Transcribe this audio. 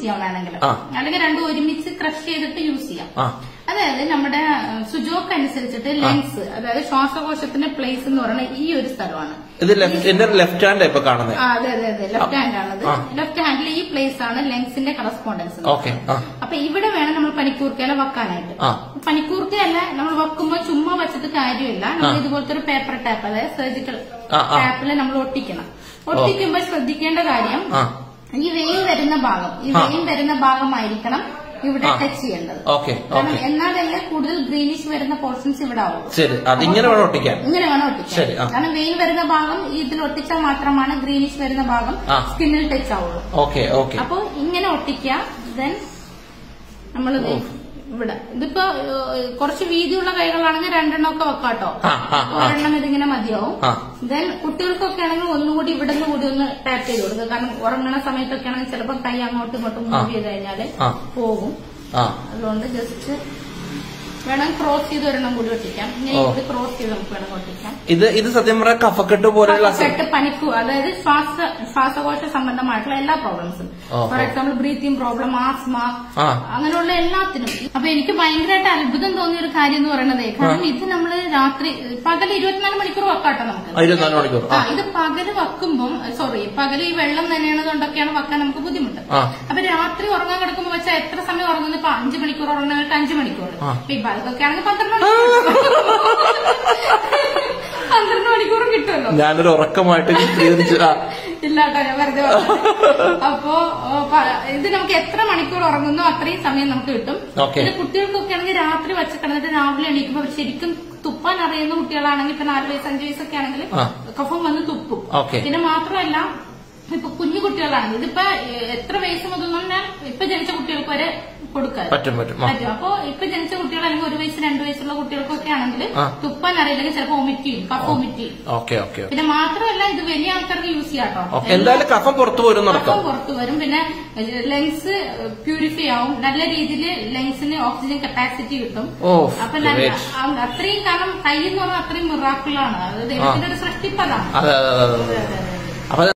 ചെയ്യാം വേണമെങ്കിൽ ആ. അല്ലെങ്കിൽ രണ്ടും ഒരുമിച്ച് ക്രഷ് ചെയ്തിട്ട് യൂസ് ചെയ്യാം ആ അതായത് നമ്മുടെ സുജോക്ക് അനുസരിച്ചിട്ട് ലെങ്സ് അതായത് ശ്വാസകോശത്തിന്റെ പ്ലേസ് എന്ന് പറയുന്നത് ഈ ഒരു സ്ഥലമാണ് ഇത് ലെഫ്റ്റ് എന്റെ ലെഫ്റ്റ് ഹാൻഡ് ഇപ്പൊ കാണുന്നത് ആ, അതെ അതെ അതെ ലെഫ്റ്റ് ഹാൻഡ് ആണത് ആ. ലെഫ്റ്റ് ഹാൻഡിൽ ഈ പ്ലേസ് ആണ് ലെങ്സിന്റെ കറസ്പോണ്ടൻസ് ഓക്കെ ആ അപ്പൊ ഇവിടെ വേണം നമ്മൾ പനിക്കൂർക്കയില വെക്കാനായിട്ട് ആ. പനിക്കൂർക്കയല്ല നമ്മൾ വെക്കുമ്പോൾ ചുമ്മാ വെച്ചിട്ട് കാര്യമില്ല നമ്മൾ ആ. ഇതുപോലത്തെ ഒരു പേപ്പർ ടാപ്പ് അതായത് സർജിക്കൽ ആ, ആ. ടാപ്പിൽ നമ്മൾ ഒട്ടിക്കണം ഒട്ടിക്കുമ്പോൾ ശ്രദ്ധിക്കേണ്ട കാര്യം ആ ഈ വെയിൻ വരുന്ന ഭാഗം ഈ ആ. വെയിൻ വരുന്ന ഭാഗമായിരിക്കണം ഇവിടെ ആ. ടച്ച് ചെയ്യേണ്ടത് ഓക്കെ കാരണം ഓക്കെ എന്നാലല്ലേ കൂടുതൽ ഗ്രീനിഷ് വരുന്ന പോർഷൻസ് ഇവിടെ ആവുള്ളൂ ശരി അതിങ്ങനെ വേണം ഒട്ടിക്കാൻ ഇങ്ങനെ വേണം ഒട്ടിക്കാൻ ശരി, ആ. കാരണം വെയിൻ വരുന്ന ഭാഗം ഇതിൽ ഒട്ടിച്ചാൽ മാത്രമാണ് ഗ്രീനിഷ് വരുന്ന ഭാഗം ആ. സ്കിന്നിൽ ടച്ച് ആവുള്ളൂ ഓക്കെ ഓക്കെ അപ്പൊ ഇങ്ങനെ ഒട്ടിക്കുക ദെൻ നമ്മൾ ഇവിടെ ഇതിപ്പോ ഏഹ്, കുറച്ച് വീതിയുള്ള കൈകളാണെങ്കിൽ രണ്ടെണ്ണം ഒക്കെ വെക്കാട്ടോ ആ, ആ, ആ. ഒരെണ്ണം ഇതിങ്ങനെ മതിയാവും ആ. ദെൻ കുട്ടികൾക്കൊക്കെ ആണെങ്കിൽ ഒന്നുകൂടി ഇവിടെ നിന്ന് കൂടി ഒന്ന് ടാപ്പ് ചെയ്ത് കൊടുക്കുക കാരണം ഉറങ്ങണ സമയത്തൊക്കെ ആണെങ്കിൽ ചിലപ്പോൾ കൈ അങ്ങോട്ടും ഇങ്ങോട്ടും മൂവ് ചെയ്ത് കഴിഞ്ഞാല് ആ. പോകും ആ അതുകൊണ്ട് ജസ്റ്റ് വേണം ക്രോസ് ചെയ്ത് ഒരെണ്ണം കൂടി ഒട്ടിക്കാം ഇനി ഓ. ഇത് ക്രോസ് ചെയ്ത് നമുക്ക് വേണം ഒട്ടിക്കാം ഇത് ഇത് സത്യം പറഞ്ഞാൽ കഫക്കെട്ട് പോലെയുള്ള അസു- കഫക്കെട്ട് പനിക്കു അതായത് ശ്വാസ ശ്വാസകോശ സംബന്ധമായിട്ടുള്ള എല്ലാ പ്രോബ്ലംസും ഓഹോ. For example breathing problem asthma ആ. അങ്ങനെയുള്ള എല്ലാത്തിനും അപ്പൊ എനിക്ക് ഭയങ്കരമായിട്ട് അത്ഭുതം തോന്നിയ ഒരു കാര്യം എന്ന് പറയുന്നത് കാരണം ഇത് നമ്മള് രാത്രി പകൽ ഇരുപത്തിനാല് മണിക്കൂർ വെക്കാട്ടോ നമുക്ക് ആ, ഇരുപത്തിനാല് മണിക്കൂർ ആ ആ ഇത് പകല് വെക്കുമ്പം സോറി പകല് ഈ വെള്ളം നനയണതുകൊണ്ടൊക്കെയാണ് വെക്കാൻ നമുക്ക് ബുദ്ധിമുട്ട് ആ. അപ്പൊ രാത്രി ഉറങ്ങാൻ കിടക്കുമ്പോ വെച്ചാൽ എത്ര സമയം ഉറങ്ങുന്നു ഇപ്പൊ അഞ്ചു മണിക്കൂർ ഉറങ്ങുന്നവർക്ക് അഞ്ചു മണിക്കൂർ ആ. ഇപ്പൊ ഈ ബൾബൊക്കെ ആണെങ്കിൽ പന്ത്രണ്ട് മണിക്കൂർ പന്ത്രണ്ട് മണിക്കൂറും കിട്ടുമല്ലോ ഞാനൊരു ഉറക്കമായിട്ട് ചിത്രീകരിച്ചു ആ ഇല്ലാട്ടോ ഞാൻ വെറുതെ പറഞ്ഞതാ. അപ്പോ ഓ, പ- ഇത് നമുക്ക് എത്ര മണിക്കൂർ ഉറങ്ങുന്നോ അത്രയും സമയം നമുക്ക് കിട്ടും ഓക്കേ. ഇത് കുട്ടികൾക്കൊക്കെ ആണെങ്കിൽ രാത്രി വെച്ച് കിടന്നിട്ട് രാവിലെ എണീക്കുമ്പോൾ ശരിക്കും തുപ്പാൻ അറിയുന്ന കുട്ടികളാണെങ്കിൽ ഇപ്പൊ നാല് വയസ്സ് അഞ്ചു വയസ്സൊക്കെ ആണെങ്കിൽ ആ. കഫം വന്ന് തുപ്പും ഓക്കേ. പിന്നെ മാത്രമല്ല ഇപ്പൊ കുഞ്ഞു കുട്ടികളാണെങ്കിൽ ഇതിപ്പോ എ- എത്ര വയസ്സ് മുതൽ എന്ന് പറഞ്ഞാൽ ഇപ്പൊ ജനിച്ച കുട്ടികൾക്ക് വരെ കൊടുക്കാം പറ്റും പറ്റും ആ. പറ്റും അപ്പൊ ഇപ്പൊ ജനിച്ച കുട്ടികൾ അല്ലെങ്കിൽ ഒരു വയസ്സ് രണ്ട് വയസ്സുള്ള കുട്ടികൾക്കൊക്കെ ആണെങ്കിൽ ആ. തുപ്പാൻ അറിയില്ലെങ്കിൽ ചിലപ്പോൾ ഒമിറ്റ് ചെയ്യും കഫ് ഒമിറ്റ് ചെയ്യും ഓക്കെ ഓക്കെ പിന്നെ മാത്രമല്ല ഇത് വലിയ ആൾക്കാർക്ക് യൂസ് ചെയ്യാട്ടോ ഓക്കെ എന്തായാലും കഫം പുറത്തു വരും നടക്കാം കഫം പുറത്തു വരും പിന്നെ ലങ്സ് പ്യൂരിഫൈ ആവും നല്ല രീതിയിൽ ലങ്സിന് ഓക്സിജൻ കപ്പാസിറ്റി കിട്ടും ഓ അപ്പൊ നല്ല- great. ആ, അത്രയും കാരണം കൈ എന്ന് പറഞ്ഞാൽ അത്രയും മിറാക്കിളാണ് അത് ദൈവത്തിന്റെ ഒരു സൃഷ്ടിപ്പതാണ് അതെ അതെ അതെ അതെ അതെ, അതെ, അതെ. അപ്പൊ